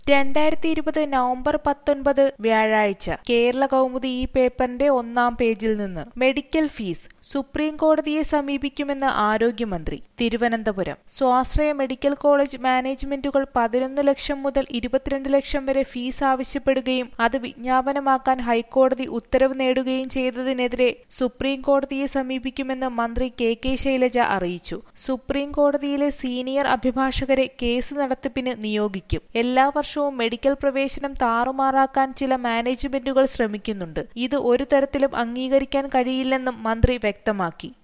രണ്ടായിരത്തി ഇരുപത് നവംബർ പത്തൊൻപത് വ്യാഴാഴ്ച കേരള കൗമുദി ഈ പേപ്പറിന്റെ ഒന്നാം പേജിൽ നിന്ന് മെഡിക്കൽ ഫീസ് സുപ്രീം കോടതിയെ സമീപിക്കുമെന്ന് ആരോഗ്യമന്ത്രി തിരുവനന്തപുരം സ്വാശ്രയ മെഡിക്കൽ കോളേജ് മാനേജ്മെന്റുകൾ പതിനൊന്ന് ലക്ഷം മുതൽ ഇരുപത്തിരണ്ട് ലക്ഷം വരെ ഫീസ് ആവശ്യപ്പെടുകയും അത് വിജ്ഞാപനമാക്കാൻ ഹൈക്കോടതി ഉത്തരവ് നേടുകയും ചെയ്തതിനെതിരെ സുപ്രീം കോടതിയെ സമീപിക്കുമെന്ന് മന്ത്രി കെ കെ ശൈലജ അറിയിച്ചു സുപ്രീം കോടതിയിലെ സീനിയർ അഭിഭാഷകരെ കേസ് നടത്തിപ്പിന് നിയോഗിക്കും എല്ലാ വർഷവും മെഡിക്കൽ പ്രവേശനം താറുമാറാക്കാൻ ചില മാനേജ്മെന്റുകൾ ശ്രമിക്കുന്നുണ്ട് ഇത് ഒരു തരത്തിലും അംഗീകരിക്കാൻ കഴിയില്ലെന്നും മന്ത്രി വ്യക്തമാക്കി